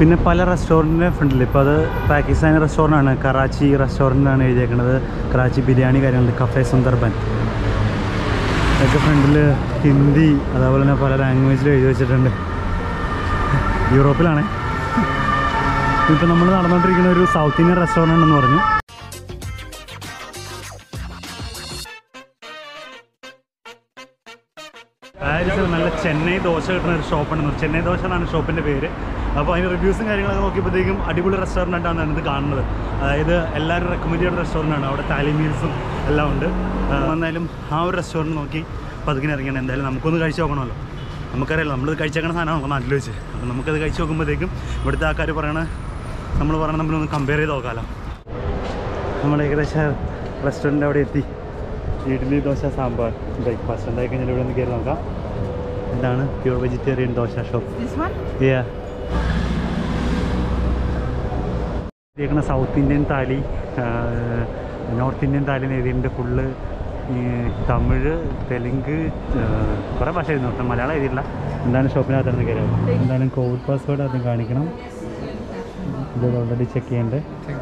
പിന്നെ പല റെസ്റ്റോറൻറ്റിൻ്റെ ഫ്രണ്ടിൽ ഇപ്പോൾ അത് പാകിസ്ഥാനി റെസ്റ്റോറൻ്റ് ആണ് കറാച്ചി റെസ്റ്റോറൻ്റ് ആണ് എഴുതിയേക്കുന്നത് കറാച്ചി ബിരിയാണി കാര്യങ്ങളുണ്ട് കഫേ സുന്ദർബൻ ഇതൊക്കെ ഫ്രണ്ടിൽ ഹിന്ദി അതേപോലെ തന്നെ പല ലാംഗ്വേജിൽ എഴുതി വെച്ചിട്ടുണ്ട് യൂറോപ്പിലാണ് ഇപ്പോൾ നമ്മൾ നടന്നുകൊണ്ടിരിക്കുന്ന ഒരു സൗത്ത് ഇന്ത്യൻ റെസ്റ്റോറൻ്റ് ഉണ്ടെന്ന് പറഞ്ഞു പാരീസിൽ നല്ല ചെന്നൈ ദോശ കിട്ടുന്ന ഒരു ഷോപ്പ് ഉണ്ടെന്ന് ചെന്നൈ ദോശ എന്നാണ് ഷോപ്പിൻ്റെ പേര് അപ്പോൾ അതിന് റിവ്യൂസും കാര്യങ്ങളൊക്കെ നോക്കിയപ്പോഴത്തേക്കും അടിപൊളി റെസ്റ്റോറൻ്റ് ആയിട്ടാണ് ഇത് കാണുന്നത് അതായത് എല്ലാവരും റെക്കമെൻഡ് ചെയ്യുന്ന റെസ്റ്റോറൻ്റ് ആണ് അവിടെ താലി മീൽസും എല്ലാം ഉണ്ട് ആ, എന്തായാലും ആ ഒരു റെസ്റ്റോറൻറ്റ് നോക്കി പതുക്കിന് ഇറങ്ങിയാണ് എന്തായാലും നമുക്കൊന്ന് കഴിച്ച് നോക്കണമല്ലോ നമുക്കറിയാലോ നമ്മൾ കഴിച്ചേക്കണ സാധനമാണ് നമ്മുടെ നാട്ടിൽ വെച്ച് അപ്പോൾ നമുക്കത് കഴിച്ച് നോക്കുമ്പോഴത്തേക്കും ഇവിടുത്തെ ആൾക്കാർ പറയണ നമ്മൾ പറയണ നമ്മളൊന്ന് കമ്പയർ ചെയ്ത് നോക്കാമല്ലോ നമ്മൾ ഏകദേശം റെസ്റ്റോറൻറ്റ് അവിടെ എത്തി ഇഡ്ഡലി ദോശ സാമ്പാർ ബ്രേക്ക്ഫാസ്റ്റ് എന്തായി കഴിഞ്ഞാൽ ഇവിടെ ഒന്ന് കയറി നോക്കാം ഇതാണ് pure vegetarian dosa shop This one? Yeah. ഇരിക്കുന്ന south Indian thali north Indian thali എഴുതിയിട്ടുണ്ട് ഫുള്ള് തമിഴ് തെലുങ്ക് കുറേ ഭാഷ എഴുതുന്നു പക്ഷേ മലയാളം എഴുതിയില്ല എന്താണ് ഷോപ്പിനകത്ത് കയറി എന്തായാലും കോവിഡ് പാസ്വേഡ് ആദ്യം കാണിക്കണം ഇത് ഓൾറെഡി ചെക്ക് ചെയ്യേണ്ടത്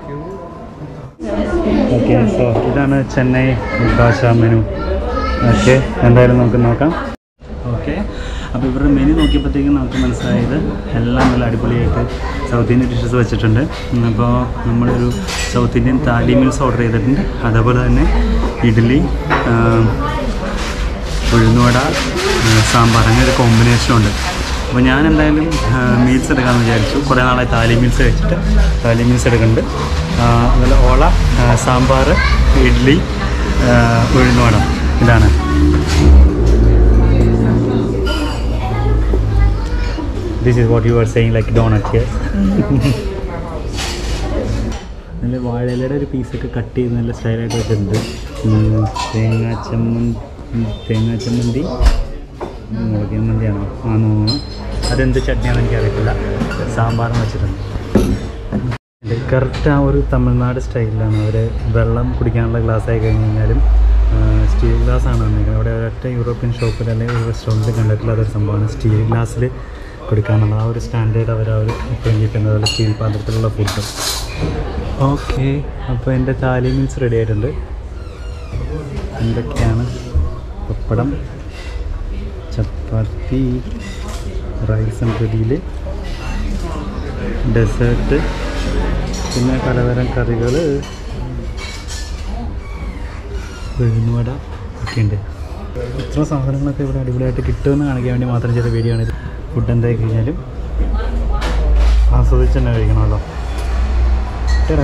ഓക്കെ സോ ഇതാണ് ചെന്നൈ ദോശ മെനു ഓക്കെ എന്തായാലും നമുക്ക് നോക്കാം ഓക്കെ അപ്പോൾ ഇവരുടെ മെനു നോക്കിയപ്പോഴത്തേക്കും നമുക്ക് മനസ്സിലായത് എല്ലാം നല്ല അടിപൊളിയായിട്ട് സൗത്ത് ഇന്ത്യൻ ഡിഷസ് വെച്ചിട്ടുണ്ട് ഉം, അപ്പോൾ നമ്മളൊരു south Indian thali meals order ചെയ്തിട്ടുണ്ട് അതേപോലെ തന്നെ ഇഡ്ഡലി ആ, ഉഴുന്നുവട ആ, സാമ്പാർ അങ്ങനെ ഒരു കോമ്പിനേഷൻ ഉണ്ട് അപ്പോൾ ഞാൻ എന്തായാലും മീൽസ് എടുക്കാമെന്ന് വിചാരിച്ചു കുറേ നാളായി താലി മീൽസ് കഴിച്ചിട്ട് താലി മീൽസ് എടുക്കുന്നുണ്ട് ആ, അതുപോലെ ഓള ആ, സാമ്പാർ ഇഡ്ഡലി ആ, ഉഴുന്നുവട ഇതാണ് this is what you are saying like donut here നല്ല വാഴയിലയുടെ ഒരു പീസൊക്കെ കട്ട് ചെയ്ത് നല്ല സ്റ്റൈലായിട്ട് വെച്ചിട്ടുണ്ട് ഉം, തേങ്ങാ ചമ്മന്തി തേങ്ങാ ചമ്മന്തി മുളക് ചമ്മന്തിയാണോ ആണെന്ന് തോന്നുന്നു അതെന്ത് ചട്നിയാണെന്ന് എനിക്കറിയത്തില്ല സാമ്പാറും വെച്ചിട്ടുണ്ട് കറക്റ്റ് ആ ഒരു തമിഴ്നാട് സ്റ്റൈലിലാണ് അവർ വെള്ളം കുടിക്കാനുള്ള ഗ്ലാസ് ആയി കഴിഞ്ഞ് കഴിഞ്ഞാലും സ്റ്റീൽ ഗ്ലാസ് ആണ് വന്നിരിക്കുന്നത് ഇവിടെ ഒരൊറ്റ യൂറോപ്യൻ ഷോപ്പിൽ അല്ലെങ്കിൽ ഒരു റെസ്റ്റോറൻറ്റിൽ കണ്ടിട്ടില്ലാത്ത ഒരു സംഭവമാണ് സ്റ്റീൽ ഗ്ലാസ്സിൽ കൊടുക്കാന്നുള്ളത് ആ ഒരു സ്റ്റാൻഡേർഡ് അവർ അവർ ഇപ്പോഴും കിട്ടുന്നത് പോലെ സ്റ്റീൽ പാത്രത്തിലുള്ള ഫുഡ് ഓക്കെ അപ്പോൾ എൻ്റെ താലി മീൽസ് റെഡി ആയിട്ടുണ്ട് എന്തൊക്കെയാണ് പപ്പടം ചപ്പാത്തി റൈസ് പൊടിയിൽ ഡെസേർട്ട് പിന്നെ പലതരം കറികൾ ഉഴുന്നുവട ഒക്കെ ഉണ്ട് ഇത്ര സാധനങ്ങളൊക്കെ ഇവിടെ അടിപൊളിയായിട്ട് കിട്ടുമെന്ന് കാണിക്കാൻ വേണ്ടി മാത്രം ചെയ്ത വീഡിയോ ആണ് ഫുഡ് എന്തായി കഴിഞ്ഞാലും ആസ്വദിച്ച് തന്നെ കഴിക്കണമല്ലോ ടാ.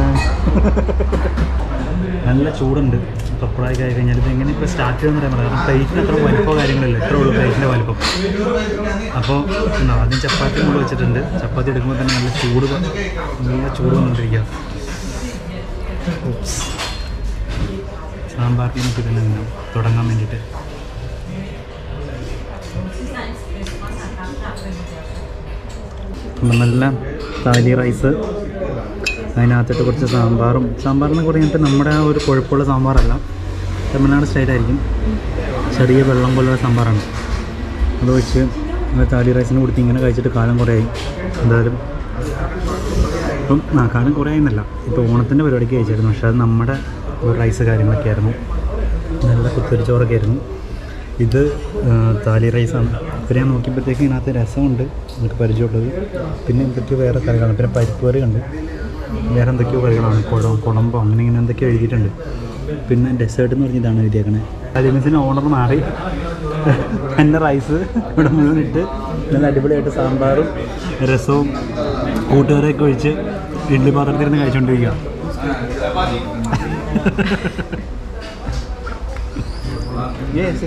നല്ല ചൂടുണ്ട് പപ്പടായി ആയി കഴിഞ്ഞാൽ ഇത് എങ്ങനെ ഇപ്പോൾ സ്റ്റാർട്ട് ചെയ്യുന്ന പറയാൻ കാരണം പ്ലേറ്റിന് അത്ര വലിപ്പമോ കാര്യങ്ങളില്ല എത്ര ഉള്ളൂ പ്ലേറ്റിൻ്റെ വലിപ്പം അപ്പോൾ എന്താ ആദ്യം ചപ്പാത്തി മുകളിൽ വെച്ചിട്ടുണ്ട് ചപ്പാത്തി എടുക്കുമ്പോൾ തന്നെ നല്ല ചൂട് വ- നല്ല ചൂട് വന്നുകൊണ്ടിരിക്കുക ഉപ്സ്. സാമ്പാറിൽ നമുക്ക് തന്നെ നിന്ന് തുടങ്ങാൻ വേണ്ടിയിട്ട് അപ്പം നല്ല താലി റൈസ് അതിനകത്തിട്ട് കുറച്ച് സാമ്പാറും സാമ്പാറിന് കൂടെ കഴിഞ്ഞിട്ട് നമ്മുടെ ആ ഒരു കുഴപ്പമുള്ള സാമ്പാറല്ല തമിഴ്നാട് സ്റ്റൈലായിരിക്കും ചെറിയ വെള്ളം പോലുള്ള സാമ്പാറാണ് അത് വെച്ച് നമ്മൾ താലി റൈസിന് കൊടുത്ത് ഇങ്ങനെ കഴിച്ചിട്ട് കാലം കുറേ ആയി എന്തായാലും ഇപ്പം ആ കാലം കുറേ ആയിരുന്നല്ല ഇപ്പോൾ ഓണത്തിൻ്റെ പരിപാടിക്ക് കഴിച്ചായിരുന്നു പക്ഷേ അത് നമ്മുടെ ഒരു റൈസ് കാര്യങ്ങളൊക്കെ ആയിരുന്നു നല്ല കുത്തരിച്ചോറൊക്കെ ആയിരുന്നു ഇത് ആ, താലി റൈസാണ് ഇപ്പം ഞാൻ നോക്കിയപ്പോഴത്തേക്ക് ഇതിനകത്ത് രസമുണ്ട് നമുക്ക് പരിചയമുള്ളത് പിന്നെ എന്തൊക്കെയോ വേറെ കറികളാണ് പിന്നെ പരിപ്പ് കറി ഉണ്ട് വേറെ എന്തൊക്കെയോ കറികളാണ് കുളം കുളമ്പോ അങ്ങനെ ഇങ്ങനെ എന്തൊക്കെയോ എഴുതിയിട്ടുണ്ട് പിന്നെ ഡെസേർട്ട് എന്ന് പറഞ്ഞ് ഇതാണ് എഴുതിയേക്കണേ അലിമിസിന് ഓണർ മാറി എൻ്റെ റൈസ് ഇവിടെ മുഴുവൻ ഇട്ട് നല്ല അടിപൊളിയായിട്ട് സാമ്പാറും രസവും കൂട്ടുകാരെയൊക്കെ ഒഴിച്ച് ഇഡ്ഡലി പാത്രത്തിരുന്ന് കഴിച്ചുകൊണ്ടിരിക്കുക Yes,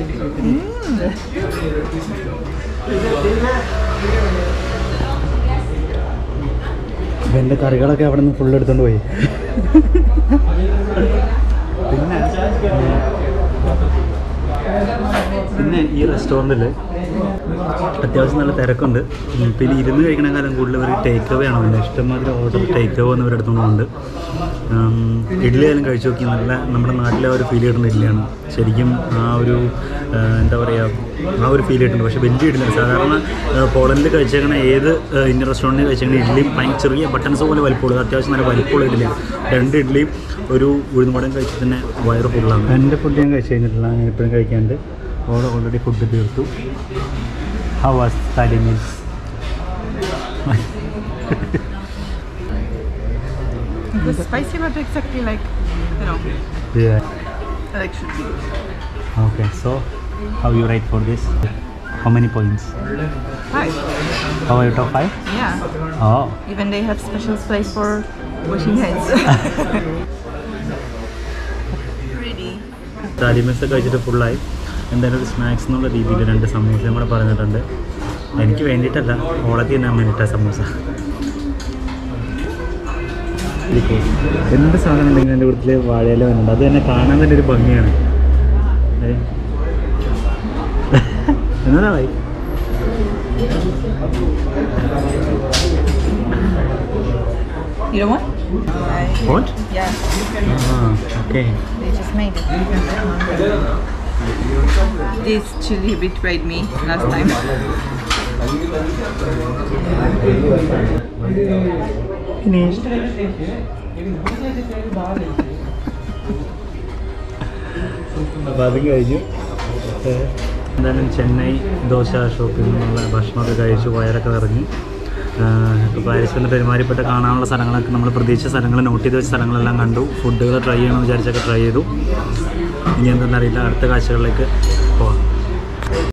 അപ്പം എൻ്റെ കറികളൊക്കെ അവിടെ നിന്ന് ഫുള്ള് എടുത്തോണ്ട് പോയി പിന്നെ പിന്നെ ഈ റെസ്റ്റോറൻറ്റിൽ അത്യാവശ്യം നല്ല തിരക്കുണ്ട് ഉം, പിന്നെ ഇരുന്ന് കഴിക്കണേക്കാളും കൂടുതൽ ഇവർ ടേക്ക് അവേ ആണ് വേണ്ടത് ഇഷ്ടംമാതിരി ഓർഡർ ടേക്ക് അവേ എന്ന് ഇവരെടുത്തുകൊണ്ട് ഇഡ്ഡലി ആയാലും കഴിച്ചു നോക്കി നല്ല നമ്മുടെ നാട്ടിലെ ആ ഒരു ഫീൽ കിട്ടുന്ന ഇഡ്ഡലിയാണ് ശരിക്കും ആ ഒരു ആ, എന്താ പറയുക ആ ഒരു ഫീൽ കിട്ടുന്നുണ്ട് പക്ഷേ വലിയ ഇഡ്ഡലിയാണ് സാധാരണ ആ, പോളണ്ടിൽ കഴിച്ചേക്കണ ഏത് ആ, ഇന്ത്യൻ റെസ്റ്റോറൻറ്റിൽ കഴിച്ചേക്കണ ഇഡ്ഡലിയും ഭയങ്കര ചെറിയ ബട്ടൺസ് പോലെ വലിപ്പമുള്ളത് അത്യാവശ്യം നല്ല വലിപ്പമുള്ള ഇഡ്ഡലിയാണ് രണ്ട് ഇഡ്ഡലിയും ഒരു ഉഴുന്നുവടയും കഴിച്ചിട്ട് തന്നെ വയറ് ഫുള്ളാണ് എൻ്റെ ഫുഡ് ഞാൻ കഴിച്ചു കഴിഞ്ഞിട്ടില്ല ഞാൻ ഇപ്പോഴും കഴിക്കാണ്ട് ഓൾ ഓൾറെഡി ഫുഡ് തീർത്തു how was thali meals It was spicy, but exactly like, you know, like should be. Okay so how you write for this how many points Hi. How out of five Yeah. Oh Even they have special place for washing hands. Pretty. Thali meals കഴിച്ചിട്ട് ഫുള്ളായി എന്തായാലും ഒരു snacks എന്നുള്ള രീതിയിൽ രണ്ട് സമൂസയും കൂടെ പറഞ്ഞിട്ടുണ്ട് എനിക്ക് വേണ്ടിയിട്ടല്ല ഓളത്തി തന്നെ വേണ്ടിയിട്ടാണ് സമൂസ എന്ത് സാധനം ഉണ്ടെങ്കിലും എൻ്റെ വീട്ടിൽ വാഴയില വരുന്നുണ്ട് അത് തന്നെ കാണാൻ തന്നെ ഒരു ഭംഗിയാണ് ഏ? എന്നതാ ഭായി You don't want? I, What? yeah. Ah okay They just made it. This chili betrayed me last time. അപ്പോൾ അതും കഴിഞ്ഞു ഏ, എന്തായാലും ചെന്നൈ ദോശ ഷോപ്പിൽ നിന്നുള്ള ഭക്ഷണമൊക്കെ കഴിച്ചു വയറൊക്കെ നിറഞ്ഞു ഇപ്പോൾ പാരീസിൽ നിന്ന് പെരുമാറിപ്പെട്ട കാണാനുള്ള സ്ഥലങ്ങളൊക്കെ നമ്മൾ പ്രതീക്ഷിച്ച സ്ഥലങ്ങൾ നോട്ട് ചെയ്ത് വെച്ച സ്ഥലങ്ങളെല്ലാം കണ്ടു ഫുഡുകൾ ട്രൈ ചെയ്യണമെന്ന് വിചാരിച്ചൊക്കെ ട്രൈ ചെയ്തു ഇനി എന്തെന്നറിയില്ല അടുത്ത കാഴ്ചകളിലേക്ക് പോവാം